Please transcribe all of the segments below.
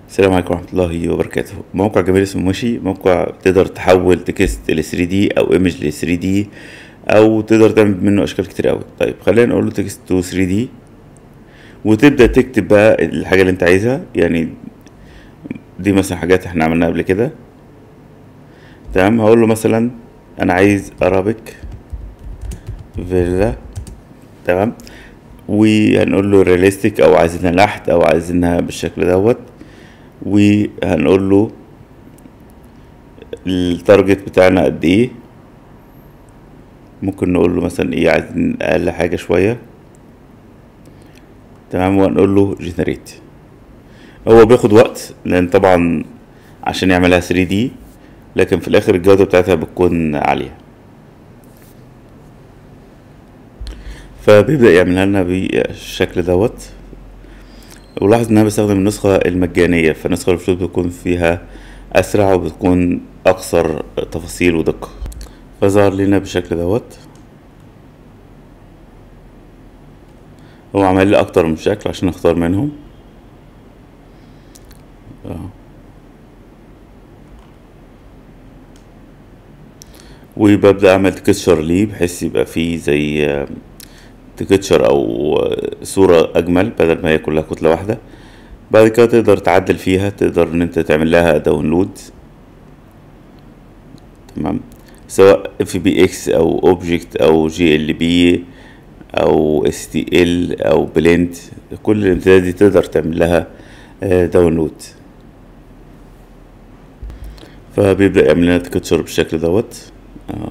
السلام عليكم ورحمة الله وبركاته موقع جميل اسمه مشي موقع تقدر تحول تكست ل 3 دي او ايمج ل 3 دي او تقدر تعمل منه اشكال كتير قوي طيب خلينا نقول له تكست تو 3 دي وتبدأ تكتب بقى الحاجة اللي انت عايزها يعني دي مثلا حاجات احنا عملناها قبل كده تمام هقول له مثلا انا عايز ارابيك فيلا تمام وهنقول له رياليستيك او عايزينها لحت او عايزينها بالشكل دوت وهنقول له التارجت بتاعنا قد ايه ممكن نقول له مثلا ايه عايزين اقل حاجة شوية تمام وهنقول له جنريت هو بياخد وقت لان طبعا عشان يعملها 3 دي لكن في الاخر الجودة بتاعتها بتكون عالية فبيبدأ يعملها لنا بالشكل دوت ولاحظ ان انا بستخدم النسخة المجانية فالنسخة الفلوس بتكون فيها اسرع وبتكون اكثر تفاصيل ودقة فظهر لنا بالشكل دوت هو عمل لي اكتر من شكل عشان اختار منهم اه وببدأ اعمل تكتشر ليه بحيث يبقى فيه زي تكتشر او صورة اجمل بدل ما هي كلها كتلة واحدة بعد كده تقدر تعدل فيها تقدر ان انت تعمل لها داونلود تمام سواء اف بي اكس او اوبجكت او جي ال بي او اس تي ال او بلند كل الامتدادات دي تقدر تعمل لها داونلود فبيبدأ يعمل لنا تكتشر بالشكل دوت اه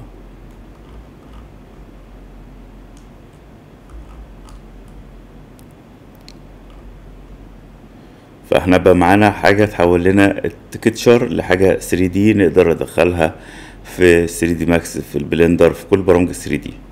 فاحنا بقى معانا حاجة تحول لنا التكتشر لحاجة 3 دي نقدر ندخلها في 3 دي ماكس في البلندر في كل برامج 3 دي